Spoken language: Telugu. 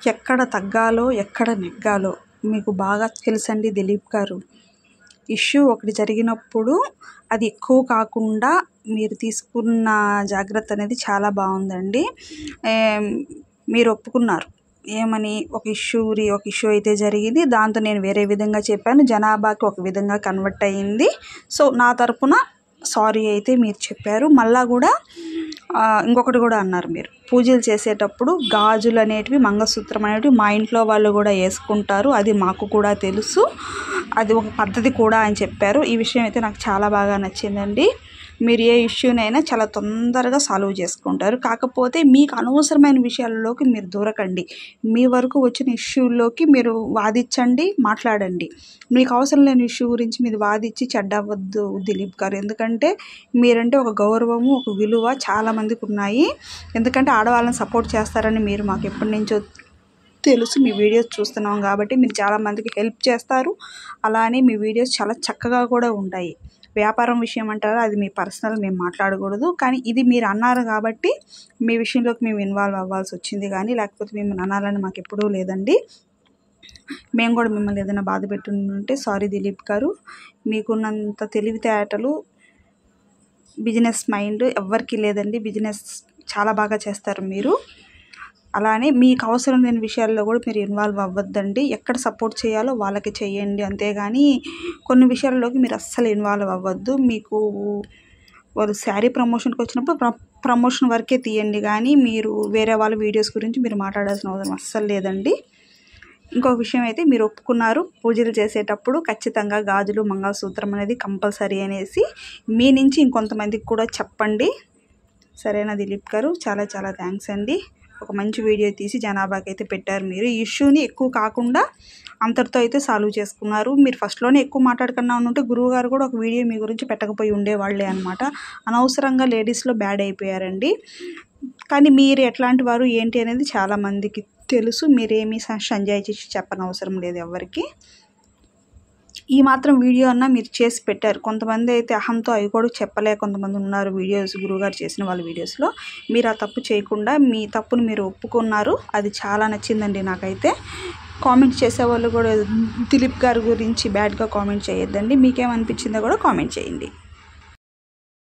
ఎక్కడ తగ్గాలో ఎక్కడ నెగ్గాలో మీకు బాగా తెలుసండి దిలీప్ గారు ఇష్యూ ఒకటి జరిగినప్పుడు అది ఎక్కువ కాకుండా మీరు తీసుకున్న జాగ్రత్త అనేది చాలా బాగుందండి ఏం, మీరు ఒప్పుకున్నారు ఏమని ఒక ఇష్యూ ఒక ఇష్యూ అయితే జరిగింది దాంతో నేను వేరే విధంగా చెప్పాను జనాభాకి ఒక విధంగా కన్వర్ట్ అయ్యింది సో నా తరపున సారీ అయితే మీరు చెప్పారు మళ్ళా కూడా ఆ, ఇంకొకటి కూడా అన్నారు మీరు పూజలు చేసేటప్పుడు గాజులు అనేటివి మంగళసూత్రం అనేటివి మా ఇంట్లో వాళ్ళు కూడా వేసుకుంటారు అది మాకు కూడా తెలుసు అది ఒక పద్ధతి కూడా అని చెప్పారు ఈ విషయం అయితే నాకు చాలా బాగా నచ్చిందండి మీరు ఏ ఇష్యూనైనా చాలా తొందరగా సాల్వ్ చేసుకుంటారు కాకపోతే మీకు అనవసరమైన విషయాలలోకి మీరు దూరకండి మీ వరకు వచ్చిన ఇష్యూలోకి మీరు వాదించండి మాట్లాడండి మీకు అవసరం లేని ఇష్యూ గురించి మీరు వాదించి చెడ్డవద్దు దిలీప్ గారు ఎందుకంటే మీరంటే ఒక గౌరవము ఒక విలువ చాలా మందికి ఉన్నాయి ఎందుకంటే ఆడవాళ్ళని సపోర్ట్ చేస్తారని మీరు మాకు ఎప్పటి నుంచో తెలుసు మీ వీడియోస్ చూస్తున్నాం కాబట్టి మీరు చాలా మందికి హెల్ప్ చేస్తారు అలానే మీ వీడియోస్ చాలా చక్కగా కూడా ఉంటాయి వ్యాపారం విషయం అంటారా అది మీ పర్సనల్ మేము మాట్లాడకూడదు కానీ ఇది మీరు అన్నారు కాబట్టి మీ విషయంలోకి మేము ఇన్వాల్వ్ అవ్వాల్సి వచ్చింది కానీ లేకపోతే మిమ్మల్ని అనాలని మాకు ఎప్పుడూ లేదండి మేము కూడా మిమ్మల్ని ఏదైనా బాధ పెట్టుంటే సారీ దిలీప్ గారు మీకున్నంత తెలివితేటలు బిజినెస్ మైండ్ ఎవ్వరికీ లేదండి బిజినెస్ చాలా బాగా చేస్తారు మీరు అలానే మీకు అవసరం లేని విషయాల్లో కూడా మీరు ఇన్వాల్వ్ అవ్వద్దండి ఎక్కడ సపోర్ట్ చేయాలో వాళ్ళకి చేయండి అంతేగాని కొన్ని విషయాల్లోకి మీరు అస్సలు ఇన్వాల్వ్ అవ్వద్దు మీకు వాళ్ళు శారీ ప్రమోషన్కి వచ్చినప్పుడు ప్ర ప్రమోషన్ వరకే తీయండి కానీ మీరు వేరే వాళ్ళ వీడియోస్ గురించి మీరు మాట్లాడాల్సిన అవసరం అస్సలు లేదండి ఇంకొక విషయం అయితే మీరు ఒప్పుకున్నారు పూజలు చేసేటప్పుడు ఖచ్చితంగా గాజులు మంగళసూత్రం అనేది కంపల్సరీ అనేసి మీ నుంచి ఇంకొంతమందికి కూడా చెప్పండి సరేనా దిలీప్ గారు చాలా చాలా థ్యాంక్స్ అండి ఒక మంచి వీడియో తీసి జనాభాకి అయితే పెట్టారు మీరు ఈ ఇష్యూని ఎక్కువ కాకుండా అంతటితో అయితే సాల్వ్ చేసుకున్నారు మీరు ఫస్ట్లోనే ఎక్కువ మాట్లాడకుండా ఉంటే గురువు గారు కూడా ఒక వీడియో మీ గురించి పెట్టకపోయి ఉండేవాళ్ళే అనమాట అనవసరంగా లేడీస్లో బ్యాడ్ అయిపోయారండి కానీ మీరు ఎట్లాంటి వారు ఏంటి అనేది చాలామందికి తెలుసు మీరేమీ స- సంజయ్ చేసి చెప్పనవసరం లేదు ఎవరికి ఈ మాత్రం వీడియో అన్నా మీరు చేసి పెట్టారు కొంతమంది అయితే అహంతో అవి కూడా చెప్పలేక కొంతమంది ఉన్నారు వీడియోస్ గురువుగారు చేసిన వాళ్ళ వీడియోస్లో మీరు ఆ తప్పు చేయకుండా మీ తప్పును మీరు ఒప్పుకున్నారు అది చాలా నచ్చిందండి నాకైతే కామెంట్ చేసేవాళ్ళు కూడా దిలీప్ గారి గురించి బ్యాడ్గా కామెంట్ చేయొద్దండి మీకేమనిపించిందో కూడా కామెంట్ చేయండి